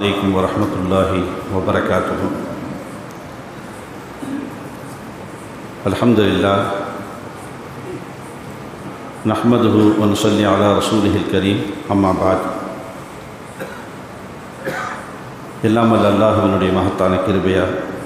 عليكم ورحمة الله وبركاته الحمد لله نحمده ونصلي على رسوله الكريم أما بعد எல்லாம் அல்ல அல்லாஹுவினுடைய மகத்தான கிருபையா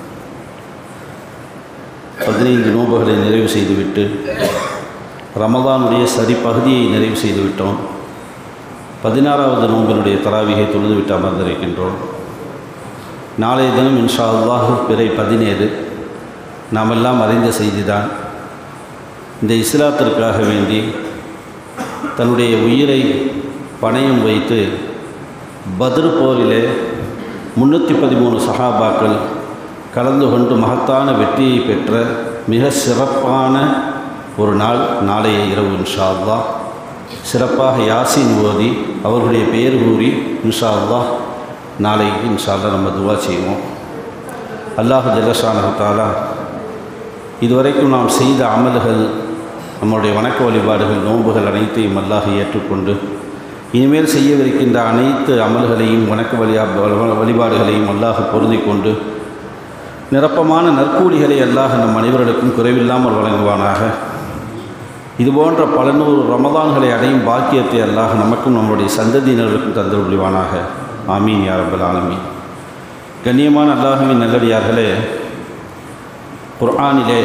பதினைந்து நோன்புகளை நிறைவு செய்துவிட்டு ரமதானுடைய சரி பகுதியை நிறைவு செய்துவிட்டோம் பதினாறாவது நோம்பினுடைய தராவிகை தொழுதுவிட்டு அமர்ந்திருக்கின்றோம் நாளைய தினம் இன்ஷா அல்லாஹ் பிறை பதினேழு நாமெல்லாம் அறிந்த செய்திதான் இந்த இஸ்லாத்திற்காக வேண்டி தன்னுடைய உயிரை பணயம் வைத்து பத்ர் போரிலே முன்னூற்றி பதிமூணு சஹாபாக்கள் கலந்து கொண்டு மகத்தான வெற்றியை பெற்ற மிக சிறப்பான ஒரு நாள் நாளைய இரவு இன்ஷா அல்லாஹ் சிறப்பாக யாசின் ஓதி அவர்களுடைய பெயர் கூறி இன்ஷா அல்லாஹ் நாளைக்கு இன்ஷா அல்லாஹ் நம்ம துவா செய்வோம் அல்லாஹ் ஜல்லஷானஹாலா இதுவரைக்கும் நாம் செய்த அமல்கள் நம்முடைய வணக்க வழிபாடுகள் நோன்புகள் அனைத்தையும் அல்லாஹ் ஏற்றுக்கொண்டு இனிமேல் செய்யவிருக்கின்ற அனைத்து அமல்களையும் வணக்க வழியா வழிபாடுகளையும் அல்லாஹ் பொருந்தி கொண்டு நிரப்பமான நற்கூலிகளை அல்லாஹ் நம் அனைவர்களுக்கும் குறைவில்லாமல் வழங்குவானாக இதுபோன்ற பல நூறு ரமதான்களை அடையும் பாக்கியத்தை அல்லாஹ் நமக்கும் நம்முடைய சந்ததியினருக்கும் தந்து புரிவானாக ஆமீன் யா ரப்பல் ஆலமீன் கண்ணியமான அல்லாஹுவின் நல்லடியார்களே குர்ஆனிலே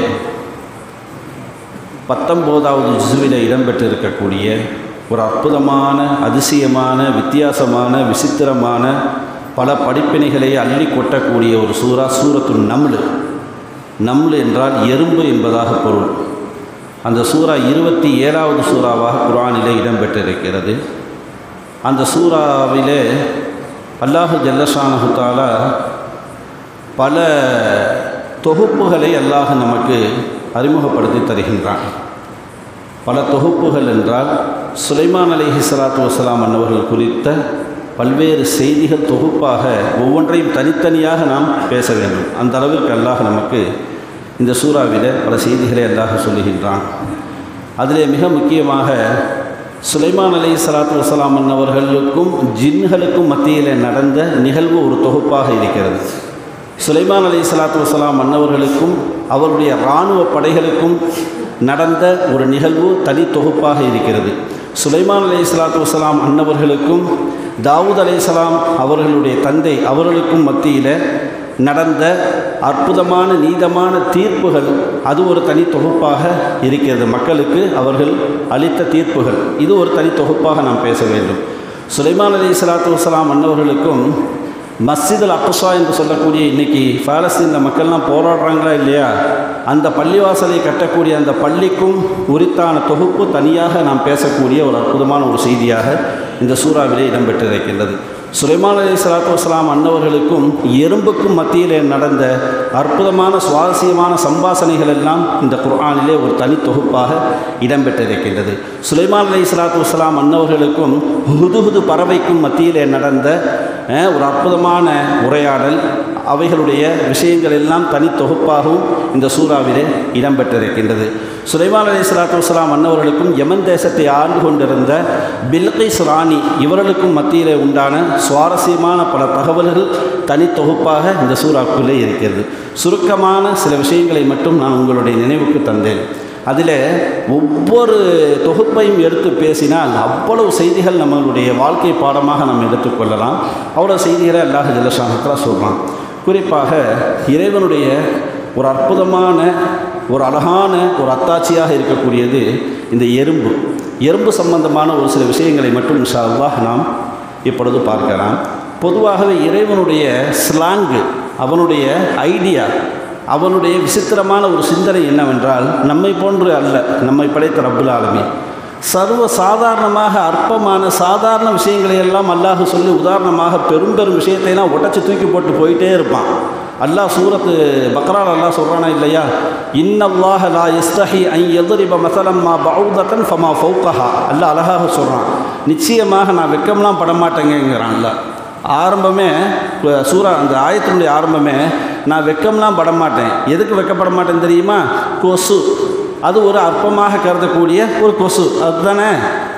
பத்தொம்போதாவது ஜிசுவிலே இடம்பெற்றிருக்கக்கூடிய ஒரு அற்புதமான அதிசயமான வித்தியாசமான விசித்திரமான பல படிப்பினைகளை அள்ளி கொட்டக்கூடிய ஒரு சூறா சூரத்து நம்லு நம்லு என்றால் எறும்பு என்பதாக பொருள் அந்த சூறா இருபத்தி ஏழாவது சூறாவாக குரானிலே இடம்பெற்றிருக்கிறது அந்த சூறாவிலே அல்லாஹு ஜல்லஷானஹுத்தாலா பல தொகுப்புகளை அல்லாஹ் நமக்கு அறிமுகப்படுத்தி தருகின்றான் பல தொகுப்புகள் என்றால் சுலைமான் அலிஹி சலாத்து வசலாம் அன்னவர்கள் குறித்த பல்வேறு செய்திகள் தொகுப்பாக ஒவ்வொன்றையும் தனித்தனியாக நாம் பேச வேண்டும் அந்த அளவிற்கு அல்லாஹ் நமக்கு இந்த சூறாவில பல செய்திகளை அல்லாஹ் சொல்லுகின்றான் அதிலே மிக முக்கியமாக சுலைமான் அலி சலாத்து வசலாம் அன்னவர்களுக்கும் ஜின்களுக்கும் மத்தியில் நடந்த நிகழ்வு ஒரு தொகுப்பாக இருக்கிறது சுலைமான் அலி சலாத்து வசலாம் அன்னவர்களுக்கும் அவருடைய இராணுவ படைகளுக்கும் நடந்த ஒரு நிகழ்வு தனி தொகுப்பாக இருக்கிறது சுலைமான் அலி சலாத்து வசலாம் அன்னவர்களுக்கும் தாவூத் அலைசலாம் அவர்களுடைய தந்தை அவர்களுக்கும் மத்தியில் நடந்த அற்புதமான நீதமான தீர்ப்புகள் அது ஒரு தனி தொகுப்பாக இருக்கிறது மக்களுக்கு அவர்கள் அளித்த தீர்ப்புகள் இது ஒரு தனி தொகுப்பாக நாம் பேச வேண்டும் சுலைமான் அலி சலாத்து வசலாம் அன்னவர்களுக்கும் மஸ்ஜித் அல் அக்ஸா என்று சொல்லக்கூடிய இன்றைக்கி பாலஸ்தீனில் மக்கள்லாம் போராடுறாங்களா இல்லையா அந்த பள்ளிவாசலை கட்டக்கூடிய அந்த பள்ளிக்கும் உரித்தான தொகுப்பு தனியாக நாம் பேசக்கூடிய ஒரு அற்புதமான ஒரு செய்தியாக இந்த சூறாவிலே இடம்பெற்றிருக்கின்றது சுலைமான் அலி சலாத்து வஸ்லாம் அன்னவர்களுக்கும் எறும்புக்கும் மத்தியிலே நடந்த அற்புதமான சுவாரஸ்யமான சம்பாசனைகள் எல்லாம் இந்த குர்ஆனிலே ஒரு தனி தொகுப்பாக இடம்பெற்றிருக்கின்றது சுலைமான் அலி சலாத்து வஸ்லாம் அன்னவர்களுக்கும் ஹுதுஹுது பறவைக்கும் மத்தியிலே நடந்த ஒரு அற்புதமான உரையாடல் அவைகளுடைய விஷயங்கள் எல்லாம் தனி தொகுப்பாகவும் இந்த சூறாவிலே இடம்பெற்றிருக்கின்றது சுலைமான் அலி சலாத்து வஸ்லாம் அன்னவர்களுக்கும் யமன் தேசத்தை ஆண்டு கொண்டிருந்த பில்கிஸ் ராணி இவர்களுக்கும் மத்தியிலே உண்டான சுவாரஸ்யமான பல தகவல்கள் தனி தொகுப்பாக இந்த சூறாக்குள்ளே இருக்கிறது சுருக்கமான சில விஷயங்களை மட்டும் நான் உங்களுடைய நினைவுக்கு தந்தேன் அதில் ஒவ்வொரு தொகுப்பையும் எடுத்து பேசினால் அவ்வளவு செய்திகள் நம்மளுடைய வாழ்க்கை பாடமாக நம்ம எடுத்துக்கொள்ளலாம் அவ்வளோ செய்திகளை அல்லாஹ் ஜலசானத்தா சொல்கிறான் குறிப்பாக இறைவனுடைய ஒரு அற்புதமான ஒரு அழகான ஒரு அத்தாட்சியாக இருக்கக்கூடியது இந்த எறும்பு எறும்பு சம்பந்தமான ஒரு சில விஷயங்களை மட்டும் இன்ஷா அல்லாஹ் நாம் இப்பொழுது பார்க்கலாம் பொதுவாகவே இறைவனுடைய ஸ்லாங்கு அவனுடைய ஐடியா அவனுடைய விசித்திரமான ஒரு சிந்தனை என்னவென்றால் நம்மை போன்று அல்ல நம்மை படைத்த ரப்புல் ஆலமி சர்வ சாதாரணமாக அற்பமான சாதாரண விஷயங்களை எல்லாம் அல்லாஹ் சொல்லி உதாரணமாக பெரும் பெரும் விஷயத்தைலாம் உடச்சி தூக்கி போட்டு போயிட்டே இருப்பான் அல்லாஹ் சூரத்து பக்ரால் அல்லாஹ் சொல்கிறானா இல்லையா இன்னல்லாஹ லா இஸ்தஹி ஐ எதிரிப மசலம் மா பௌதத்தன் ஃபமா ஃபௌகஹா அல்லாஹ் அழகாக சொல்கிறான் நிச்சயமாக நான் வெக்கம்லாம் படமாட்டேங்கிறான் அல்ல ஆரம்பமே சூரா அந்த ஆயத்தினுடைய ஆரம்பமே நான் வெக்கம்லாம் படமாட்டேன் எதுக்கு வெக்கப்பட மாட்டேன் தெரியுமா கொசு அது ஒரு அற்பமாக கருதக்கூடிய ஒரு கொசு அதுதானே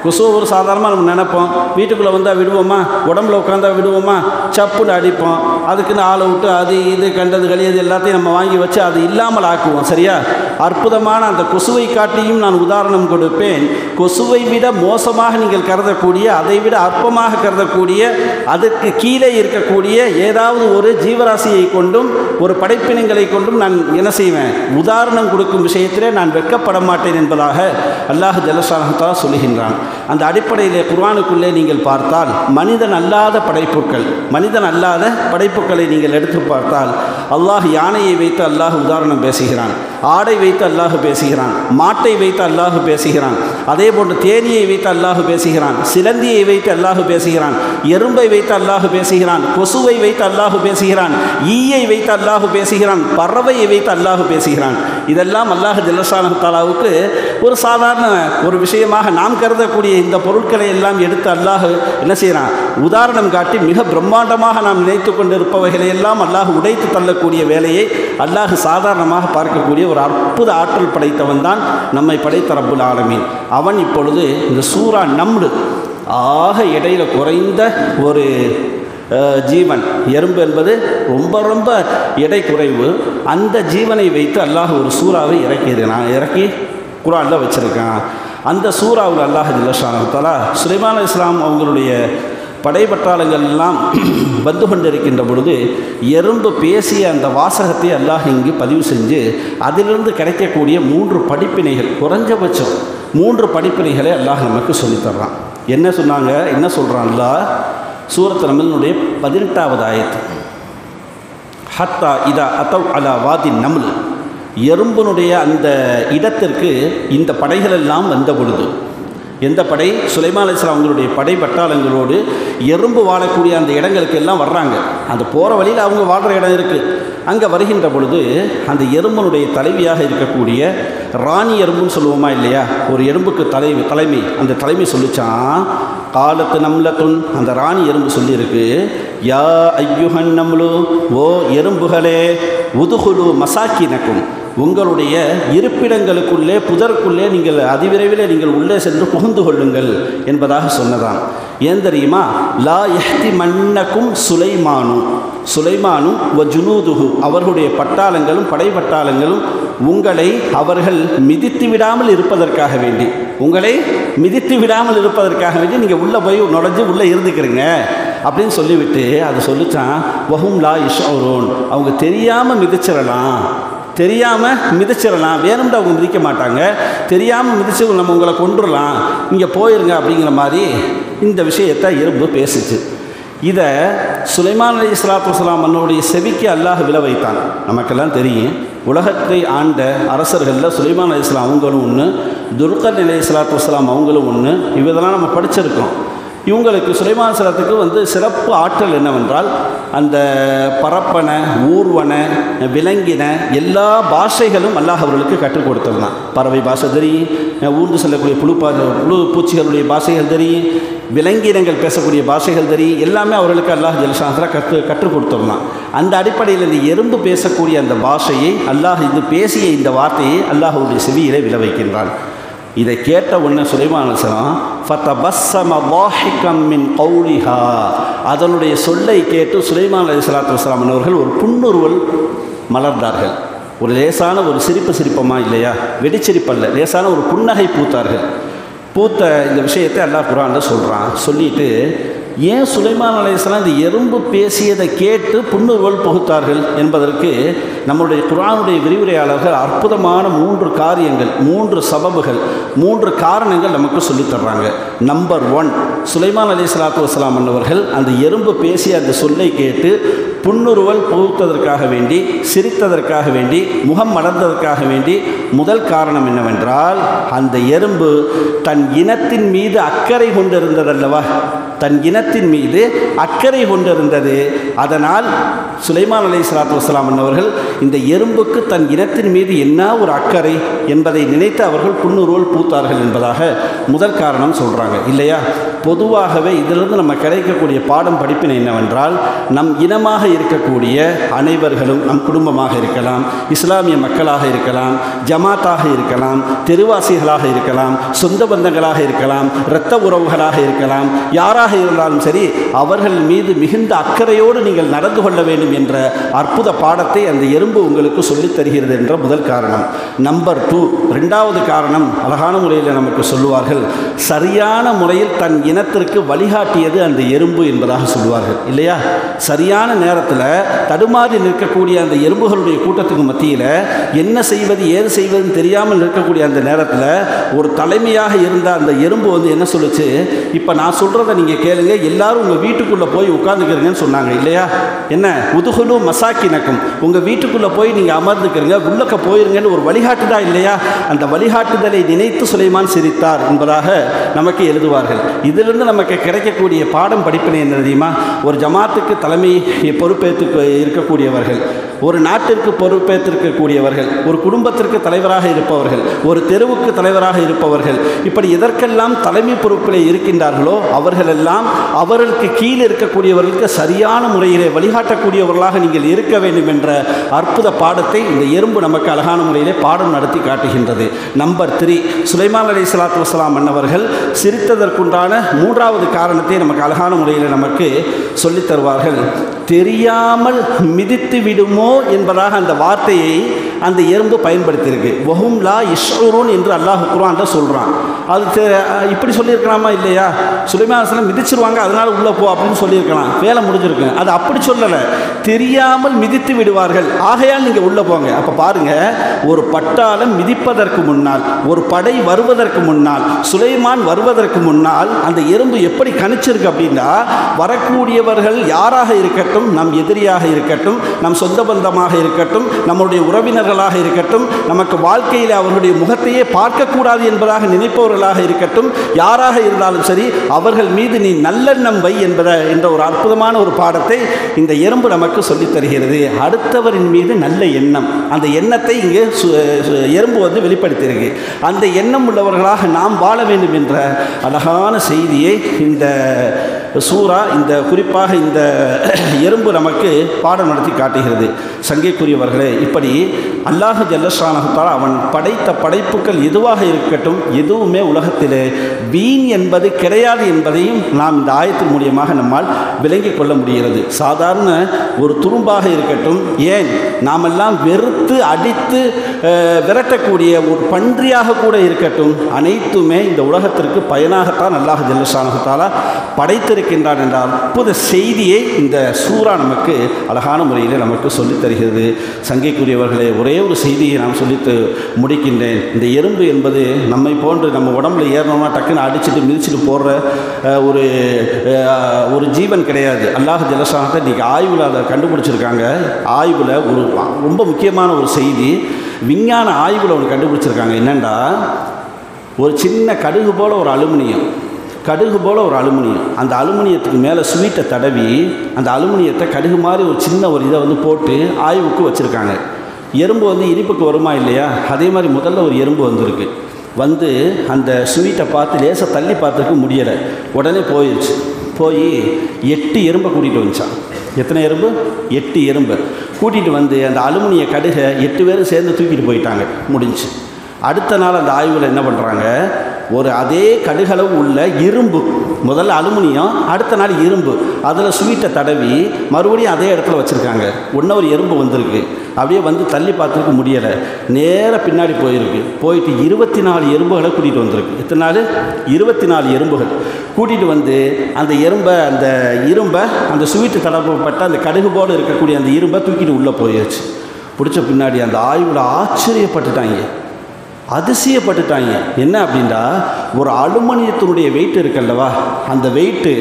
கொசுவை ஒரு சாதாரணமாக நம்ம நினைப்போம் வீட்டுக்குள்ளே வந்தால் விடுவோமா உடம்புல உட்காந்தா விடுவோமா சப்புன்னு அடிப்போம் அதுக்குன்னு ஆளை விட்டு அது இது கண்டது கழியது எல்லாத்தையும் நம்ம வாங்கி வச்சு அது இல்லாமல் ஆக்குவோம் சரியா அற்புதமான அந்த கொசுவை காட்டியும் நான் உதாரணம் கொடுப்பேன் கொசுவை விட மோசமாக நீங்கள் கருதக்கூடிய அதை விட அற்பமாக கருதக்கூடிய அதற்கு கீழே இருக்கக்கூடிய ஏதாவது ஒரு ஜீவராசியை கொண்டும் ஒரு படைப்பினங்களை கொண்டும் நான் என்ன செய்வேன் உதாரணம் கொடுக்கும் விஷயத்திலே நான் வெட்கப்பட மாட்டேன் என்பதாக அல்லாஹ் ஜலசானத்தால் சொல்லுகின்றான் அந்த அடிப்படையிலே குர்ஆனுக்குள்ளே நீங்கள் பார்த்தால் மனிதன் அல்லாத படைப்புகள் மனிதன் அல்லாத படைப்புகளை நீங்கள் எடுத்து பார்த்தால் அல்லாஹ் யானையை வைத்து அல்லாஹ் உதாரணம் பேசுகிறான் ஆடை வைத்து அல்லாஹ் பேசுகிறான் மாட்டை வைத்து அல்லாஹ் பேசுகிறான் அதே போன்று தேனியை வைத்து அல்லாஹ் பேசுகிறான் சிலந்தியை வைத்து அல்லாஹ் பேசுகிறான் எறும்பை வைத்து அல்லாஹ் பேசுகிறான் கொசுவை வைத்து அல்லாஹ் பேசுகிறான் ஈயை வைத்து அல்லாஹ் பேசுகிறான் பறவையை வைத்து அல்லாஹ் பேசுகிறான் இதெல்லாம் அல்லாஹ் ஜல்லஷானு தாலாவுக்கு ஒரு சாதாரண ஒரு விஷயமாக நாம் கருதக்கூடிய இந்த பொருட்களை எல்லாம் எடுத்து அல்லாஹ் என்ன செய்கிறான் உதாரணம் காட்டி மிக பிரம்மாண்டமாக நாம் நினைத்து கொண்டிருப்பவைகளை எல்லாம் அல்லாஹ் உடைத்து தள்ளக்கூடிய வேலையை அல்லாஹ் சாதாரணமாக பார்க்கக்கூடிய ஒரு அற்புத ஆற்றல் படைத்தவன் தான் நம்மை படைத்த ரப்புல் ஆலமீன் அவன் இப்பொழுது இந்த சூரா நம்டு ஆக இடையில குறைந்த ஒரு அஹ், ஜீவன் எறும்பு என்பது ரொம்ப ரொம்ப எடை குறைவு அந்த ஜீவனை வைத்து அல்லாஹ் ஒரு சூறாவை இறக்கியிருக்கான் இறக்கி குரானில் வச்சுருக்கான் அந்த சூறாவில் அல்லாஹ் ஜில்லஷானத்தாலா சுலைமான் இஸ்லாம் அவங்களுடைய படைபட்டாளங்கள் எல்லாம் வந்து கொண்டிருக்கின்ற பொழுது எறும்பு பேசிய அந்த வாசகத்தை அல்லாஹ் இங்கு பதிவு செஞ்சு அதிலிருந்து கிடைக்கக்கூடிய மூன்று படிப்பினைகள் குறைஞ்சபட்சம் மூன்று படிப்பினைகளை அல்லாஹ் நமக்கு சொல்லித்தர்றான் என்ன சொன்னாங்க என்ன சொல்கிறான் அல்லாஹ் சூரத் ரமலினுடைய பதினெட்டாவது ஆயத்து ஹத்தா இதா அத்தவ் அலா வாதி நம்ல் எறும்பனுடைய அந்த இடத்திற்கு இந்த படைகள் எல்லாம் வந்த பொழுது எந்த படை சுலைமான் அலிஸ்லாம் அவங்களுடைய படை பட்டாளங்களோடு எறும்பு வாழக்கூடிய அந்த இடங்களுக்கு எல்லாம் வர்றாங்க அந்த போகிற வழியில் அவங்க வாழ்கிற இடம் இருக்குது அங்கே வருகின்ற பொழுது அந்த எறும்பனுடைய தலைவியாக இருக்கக்கூடிய ராணி எறும்புன்னு சொல்லுவோமா இல்லையா ஒரு எறும்புக்கு தலைவி தலைமை அந்த தலைமை சொல்லிச்சான் காலத்து நம்லத்துன் அந்த ராணி எறும்பு சொல்லியிருக்கு யா ஐயுஹன் நம்லு ஓ எறும்புகளே உதுகுலு மசாக்கினக்கும் உங்களுடைய இருப்பிடங்களுக்குள்ளே புதருக்குள்ளே நீங்கள் அதிவிரைவில் நீங்கள் உள்ளே சென்று புகுந்து கொள்ளுங்கள் என்பதாக சொன்னதாம் ஏன் தெரியுமா லா எஹ்தி மன்னக்கும் சுலைமானும் சுலைமானும் வ ஜுனூதுகு அவர்களுடைய பட்டாளங்களும் படை பட்டாளங்களும் உங்களை அவர்கள் மிதித்து விடாமல் இருப்பதற்காக வேண்டி உங்களை மிதித்து விடாமல் இருப்பதற்காக வேண்டி நீங்கள் உள்ளே போய் நுழைஞ்சு உள்ளே இருந்துக்கிறீங்க அப்படின்னு சொல்லிவிட்டு அதை சொல்லிச்சான் வஹும் லா இஷோரோன் அவங்க தெரியாமல் மிதிச்சிடலாம் தெரியாமல் மிதிச்சிடலாம் வேணும்னு அவங்க மிதிக்க மாட்டாங்க தெரியாமல் மிதிச்சு நம்ம உங்களை கொண்டுடலாம் இங்கே போயிருங்க அப்படிங்கிற மாதிரி இந்த விஷயத்தை எறும்பு பேசுச்சு இதை சுலைமான் அலி இஸ்லாத்து வஸ்லாம் அண்ணனுடைய செவிக்கு அல்லாஹ் விழ வைத்தான் நமக்கெல்லாம் தெரியும் உலகத்தை ஆண்ட அரசர்களில் சுலைமான் அலி இஸ்லாம் அவங்களும் ஒன்று துர்கர் அலி இஸ்லாத்து வஸ்லாம் அவங்களும் ஒன்று இவதெல்லாம் நம்ம படிச்சிருக்கோம் இவங்களுக்கு சுலைமான் சலத்துக்கு வந்து சிறப்பு ஆற்றல் என்னவென்றால் அந்த பரப்பன ஊர்வன விலங்கின எல்லா பாஷைகளும் அல்லாஹ் அவர்களுக்கு கற்றுக் கொடுத்துருந்தான் பறவை பாஷை தெரியும் ஊர்ந்து செல்லக்கூடிய புழு பா புழு பூச்சிகளுடைய பாஷைகள் தெரியும் விலங்கினங்கள் பேசக்கூடிய பாஷைகள் தெரியும் எல்லாமே அவர்களுக்கு அல்லாஹ் ஜல்ஷாந்தில் கற்று கற்றுக் கொடுத்துருந்தான் அந்த அடிப்படையில் இந்த எறும்பு பேசக்கூடிய அந்த பாஷையை அல்லாஹ் இது பேசிய இந்த வார்த்தையை அல்லாஹுடைய செவியிலே விளை வைக்கின்றான் இதை கேட்ட உடனே சுலைமான் அலிஸ்லாம் ஃபத்தபஸ்ஸம வாஹிகம் மின் கௌலிஹா அதனுடைய சொல்லை கேட்டு சுலைமான் அலி சலாத்து வஸ்லாம் அவர்கள் ஒரு புன்னுருவல் மலர்ந்தார்கள் ஒரு லேசான ஒரு சிரிப்பு சிரிப்பமா இல்லையா வெடிச்சிரிப்பல்ல லேசான ஒரு புன்னகை பூத்தார்கள் பூத்த இந்த விஷயத்தை அல்லாஹ் குரானில் சொல்கிறான் சொல்லிட்டு ஏன் சுலைமான் அலையாம் இந்த எறும்பு பேசியதை கேட்டு புன்னுருவல் புகுத்தார்கள் என்பதற்கு நம்முடைய குரானுடைய விரிவுரையாளர்கள் அற்புதமான மூன்று காரியங்கள் மூன்று சபபுகள் மூன்று காரணங்கள் நமக்கு சொல்லித் தர்றாங்க நம்பர் ஒன் சுலைமான் அலி சலாத்து வஸ்லாம் அவர்கள் அந்த எறும்பு பேசிய அந்த சொல்லை கேட்டு புன்னுருவல் புகுத்ததற்காக வேண்டி சிரித்ததற்காக வேண்டி முகம் மலர்ந்ததற்காக வேண்டி முதல் காரணம் என்னவென்றால் அந்த எறும்பு தன் இனத்தின் மீது அக்கறை கொண்டிருந்ததல்லவா தன் இனத்தின் மீது அக்கறை கொண்டிருந்தது அதனால் சுலைமான் அலை சலாத்து வஸ்லாம் அவர்கள் இந்த எறும்புக்கு தன் இனத்தின் மீது என்ன ஒரு அக்கறை என்பதை நினைத்து அவர்கள் புன்னுருவல் பூத்தார்கள் என்பதாக முதல் காரணம் சொல்கிறாங்க இல்லையா பொதுவாகவே இதிலிருந்து நம்ம கிடைக்கக்கூடிய பாடம் படிப்பினை என்னவென்றால் நம் இனமாக இருக்கக்கூடிய அனைவர்களும் நம் குடும்பமாக இருக்கலாம் இஸ்லாமிய மக்களாக இருக்கலாம் ஜமாத்தாக இருக்கலாம் தெருவாசிகளாக இருக்கலாம் சொந்த பந்தங்களாக இருக்கலாம் இரத்த உறவுகளாக இருக்கலாம் யாராக இருந்தாலும் சரி அவர்கள் மீது மிகுந்த அக்கறையோடு நீங்கள் நடந்து கொள்ள வேண்டும் என்ற அற்புத பாடத்தை அந்த எறும்பு உங்களுக்கு சொல்லித் தருகிறது என்ற முதல் காரணம் நம்பர் டூ ரெண்டாவது காரணம் அழகான முறையில் நமக்கு சொல்லுவார்கள் சரியான முறையில் தன் இனத்திற்கு வழிகாட்டியது அந்த எறும்பு என்பதாக சொல்லுவார்கள் இல்லையா சரியான நேரத்தில் தடுமாறி நிற்கக்கூடிய அந்த எறும்புகளுடைய கூட்டத்துக்கு மத்தியில் என்ன செய்வது ஏது செய்வதுன்னு தெரியாமல் நிற்கக்கூடிய அந்த நேரத்தில் ஒரு தலைமையாக இருந்த அந்த எறும்பு வந்து என்ன சொல்லுச்சு இப்போ நான் சொல்கிறத நீங்கள் கேளுங்க எல்லாரும் உங்கள் வீட்டுக்குள்ளே போய் உட்காந்துக்கிறீங்கன்னு சொன்னாங்க இல்லையா என்ன உதுகுலு மசாக்கினக்கும் உங்கள் வீட்டுக்குள்ளே போய் நீங்கள் அமர்ந்துக்கிறீங்க உள்ளக்க போயிருங்கன்னு ஒரு வழிகாட்டுதா இல்லையா அந்த வழிகாட்டுதலை நினைத்து சுலைமான் சிரித்தார் என்பதாக நமக்கு எழுதுவார்கள் இதிலிருந்து நமக்கு கிடைக்கக்கூடிய பாடம் படிப்பினை என்ன தெரியுமா ஒரு ஜமாத்துக்கு தலைமை பொறுப்பேற்று இருக்கக்கூடியவர்கள் ஒரு நாட்டிற்கு பொறுப்பேற்றிருக்கக்கூடியவர்கள் ஒரு குடும்பத்திற்கு தலைவராக இருப்பவர்கள் ஒரு தெருவுக்கு தலைவராக இருப்பவர்கள் இப்படி எதற்கெல்லாம் தலைமை பொறுப்பில் இருக்கின்றார்களோ அவர்களெல்லாம் அவர்களுக்கு கீழே இருக்கக்கூடியவர்களுக்கு சரியான முறையிலே வழிகாட்டக்கூடியவர்களாக நீங்கள் இருக்க வேண்டும் என்ற அற்புத பாடத்தை இந்த எறும்பு நமக்கு அழகான முறையிலே பாடம் நடத்தி காட்டுகின்றது நம்பர் த்ரீ சுலைமான் அலி சலாத்து வசலாம் அன்னவர்கள் சிரித்ததற்குண்டான மூன்றாவது காரணத்தை நமக்கு அழகான முறையில் நமக்கு சொல்லித் தருவார்கள் தெரியாமல் மிதித்து விடுமோ என்பதாக அந்த வார்த்தையை அந்த எறும்பு பயன்படுத்தியிருக்கு வஹும் லா இஷ்ரூன் என்று அல்லாஹ் குரான்ல சொல்கிறான் அது தெ- இப்படி சொல்லியிருக்கலாமா இல்லையா சுலைமாசனம் மிதிச்சிருவாங்க அதனால உள்ளே போ அப்படின்னு சொல்லியிருக்கலாம் வேலை முடிஞ்சிருக்கு அது அப்படி சொல்லலை தெரியாமல் மிதித்து விடுவார்கள் ஆகையால் நீங்கள் உள்ளே போங்க அப்போ பாருங்க ஒரு பட்டாளம் மிதிப்பதற்கு முன்னால் ஒரு படை வருவதற்கு முன்னால் சுலைமான் வருவதற்கு முன்னால் அந்த எறும்பு எப்படி கணிச்சிருக்கு அப்படின்னா வரக்கூடியவர்கள் யாராக இருக்கட்டும் நம் எதிரியாக இருக்கட்டும் நம் சொந்த பந்தமாக இருக்கட்டும் நம்முடைய உறவினர்களாக இருக்கட்டும் நமக்கு வாழ்க்கையில் அவர்களுடைய முகத்தையே பார்க்கக்கூடாது என்பதாக நினைப்பவர்களாக இருக்கட்டும் யாராக இருந்தாலும் சரி அவர்கள் மீது நீ நல்லெண்ணம் வை என்பத என்ற ஒரு அற்புதமான ஒரு பாடத்தை இந்த எறும்பு நமக்கு சொல்லித் தருகிறது அடுத்தவரின் மீது நல்ல எண்ணம் அந்த எண்ணத்தை இங்கே சு- சு- எறும்பு வந்து வெளிப்படுத்தியிருக்கு அந்த எண்ணம் உள்ளவர்களாக நாம் வாழ வேண்டும் என்ற அழகான செய்தியை இந்த சூரா இந்த குறிப்பாக இந்த எறும்பு நமக்கு பாடம் நடத்தி காட்டுகிறது சங்கைக்குரியவர்களே இப்படி அல்லாஹ் ஜல்லஷானகத்தால் அவன் படைத்த படைப்புகள் எதுவாக இருக்கட்டும் எதுவுமே உலகத்திலே வீண் என்பது கிடையாது என்பதையும் நாம் இந்த ஆயத்தின் மூலியமாக நம்மால் விளங்கிக் கொள்ள முடிகிறது சாதாரண ஒரு துரும்பாக இருக்கட்டும் ஏன் நாமெல்லாம் வெறுத்து அடித்து அஹ், விரட்டக்கூடிய ஒரு பன்றியாக கூட இருக்கட்டும் அனைத்துமே இந்த உலகத்திற்கு பயனாகத்தான் அல்லாஹ் ஜல்லஷானகத்தாலா படைத்திருக்கின்றான் என்ற அற்புத செய்தியை இந்த சூரா நமக்கு அழகான முறையில் நமக்கு சொல்லித் தருகிறது சங்கைக்குரியவர்களே ஒரே ஒரு செய்தியை நான் சொல்லித்து முடிக்கின்றேன் இந்த எறும்பு என்பது நம்மை போன்று நம்ம உடம்புல ஏறணும்னா டக்குன்னு அடிச்சுட்டு மிதிச்சுட்டு போடுற அஹ், ஒரு அஹ், ஒரு ஜீவன் கிடையாது அல்லாஹ் ஜலசானத்தை இன்றைக்கி ஆய்வில் அதை கண்டுபிடிச்சிருக்காங்க ஆய்வில் ஒரு ரொம்ப முக்கியமான ஒரு செய்தி விஞ்ஞான ஆய்வில் ஒன்று கண்டுபிடிச்சிருக்காங்க என்னென்னா ஒரு சின்ன கடுகு போல் ஒரு அலுமினியம் கடுகு போல் ஒரு அலுமினியம் அந்த அலுமினியத்துக்கு மேலே ஸ்வீட்டை தடவி அந்த அலுமினியத்தை கடுகு மாதிரி ஒரு சின்ன ஒரு இதை வந்து போட்டு ஆய்வுக்கு வச்சுருக்காங்க எறும்பு வந்து இனிப்புக்கு வருமா இல்லையா அதே மாதிரி முதல்ல ஒரு எறும்பு வந்திருக்கு வந்து அந்த ஸ்வீட்டை பார்த்து லேசாக தள்ளி பார்த்துக்க முடியலை உடனே போயிடுச்சு போய் எட்டு எறும்பை கூட்டிகிட்டு வந்துச்சான் எத்தனை எறும்பு எட்டு எறும்பு கூட்டிகிட்டு வந்து அந்த அலுமினிய கடுகை எட்டு பேரும் சேர்ந்து தூக்கிட்டு போயிட்டாங்க முடிஞ்சு அடுத்த நாள் அந்த ஆய்வில் என்ன பண்ணுறாங்க ஒரு அதே கடுகளவு உள்ள இரும்பு முதல்ல அலுமினியம் அடுத்த நாள் இரும்பு அதில் ஸ்வீட்டை தடவி மறுபடியும் அதே இடத்துல வச்சுருக்காங்க ஒன்று ஒரு எறும்பு வந்திருக்கு அப்படியே வந்து தள்ளி பார்த்துருக்க முடியலை நேராக பின்னாடி போயிருக்கு போயிட்டு இருபத்தி நாலு எறும்புகளை கூட்டிகிட்டு வந்திருக்கு எத்தனை நாள் இருபத்தி நாலு எறும்புகள் கூட்டிகிட்டு வந்து அந்த எறும்பை அந்த இரும்பை அந்த ஸ்வீட்டு தடவப்பட்ட அந்த கடுகு போல் இருக்கக்கூடிய அந்த இரும்பை தூக்கிட்டு உள்ளே போயிடுச்சு பிடிச்ச பின்னாடி அந்த ஆய்வில் ஆச்சரியப்பட்டுட்டாங்க அதிசயப்பட்டுட்டாங்க என்ன அப்படின்னா ஒரு அலுமினியத்தினுடைய வெயிட் இருக்குல்லவா அந்த வெயிட்டு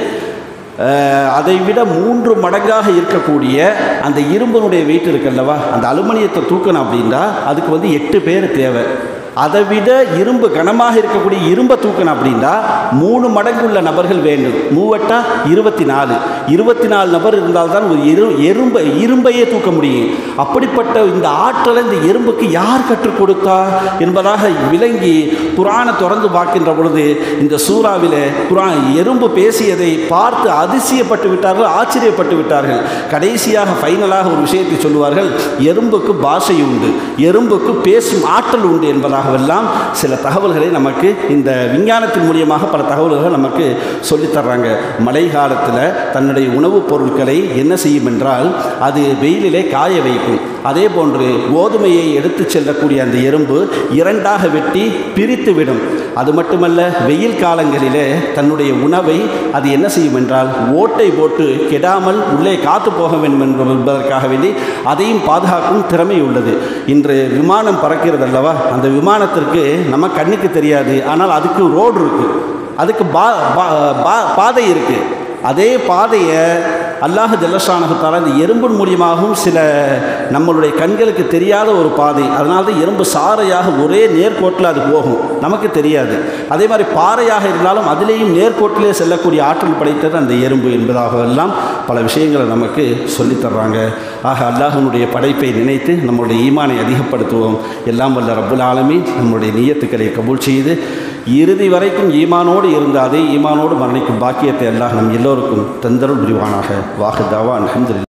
அதை விட மூன்று மடங்காக இருக்கக்கூடிய அந்த இரும்பினுடைய வெயிட் இருக்குல்லவா அந்த அலுமினியத்தை தூக்கணும் அப்படின்னா அதுக்கு வந்து எட்டு பேர் தேவை அதை விட இரும்பு கனமாக இருக்கக்கூடிய இரும்பை தூக்கணும் அப்படின்னா மூணு மடங்குள்ள நபர்கள் வேண்டும் மூவட்டா இருபத்தி நாலு இருபத்தி நாலு நபர் இருந்தால்தான் ஒரு எரு எறும்பை இரும்பையே தூக்க முடியும் அப்படிப்பட்ட இந்த ஆற்றலை இந்த எறும்புக்கு யார் கற்றுக் கொடுத்தா என்பதாக விளங்கி குரானை திறந்து பார்க்கின்ற பொழுது இந்த சூறாவிலே குரான் எறும்பு பேசியதை பார்த்து அதிசயப்பட்டு விட்டார்கள் ஆச்சரியப்பட்டு விட்டார்கள் கடைசியாக ஃபைனலாக ஒரு விஷயத்தை சொல்லுவார்கள் எறும்புக்கு பாஷை உண்டு எறும்புக்கு பேசும் ஆற்றல் உண்டு என்பதாகவெல்லாம் சில தகவல்களை நமக்கு இந்த விஞ்ஞானத்தின் மூலியமாக பல தகவல்களை நமக்கு சொல்லித் தர்றாங்க மழை காலத்தில் தன்னுடைய உணவுப் பொருட்களை என்ன செய்யும் என்றால் அது வெயிலிலே காய வைக்கும் அதே போன்று கோதுமையை எடுத்து செல்லக்கூடிய அந்த எறும்பு இரண்டாக வெட்டி பிரித்து விடும் அது மட்டுமல்ல வெயில் காலங்களிலே தன்னுடைய உணவை அது என்ன செய்யும் என்றால் ஓட்டை போட்டு கெடாமல் உள்ளே காத்து போக வேண்டும் என்பதற்காக வேண்டி அதையும் பாதுகாக்கும் திறமை உள்ளது இன்று விமானம் பறக்கிறது அல்லவா அந்த விமானத்திற்கு நம்ம கண்ணுக்கு தெரியாது ஆனால் அதுக்கு ரோடு இருக்குது அதுக்கு பா பா- பா- பாதை இருக்குது அதே பாதையை அல்லாஹ் ஜல்லஷானகத்தால் இந்த எறும்பின் மூலியமாகவும் சில நம்மளுடைய கண்களுக்கு தெரியாத ஒரு பாதை அதனால தான் எறும்பு சாரையாக ஒரே நேர்கோட்டில் அது போகும் நமக்கு தெரியாது அதே மாதிரி பாறையாக இருந்தாலும் அதிலேயும் நேர்கோட்டிலே செல்லக்கூடிய ஆற்றல் படைத்தது அந்த எறும்பு என்பதாக எல்லாம் பல விஷயங்களை நமக்கு சொல்லித் தர்றாங்க ஆக அல்லாஹனுடைய படைப்பை நினைத்து நம்மளுடைய ஈமானை அதிகப்படுத்துவோம் எல்லாம் வல்ல ரப்புல் ஆலமீன் நம்முடைய நியத்துக்களை கபூல் செய்து இறுதி வரைக்கும் ஈமானோடு இருந்த அதே ஈமானோடு மரணிக்கும் பாக்கியத்தை அல்லாஹ் நம் எல்லோருக்கும் தந்தருள் புரிவானாக வாஹு தாவா அல்ஹம்துலில்லாஹ்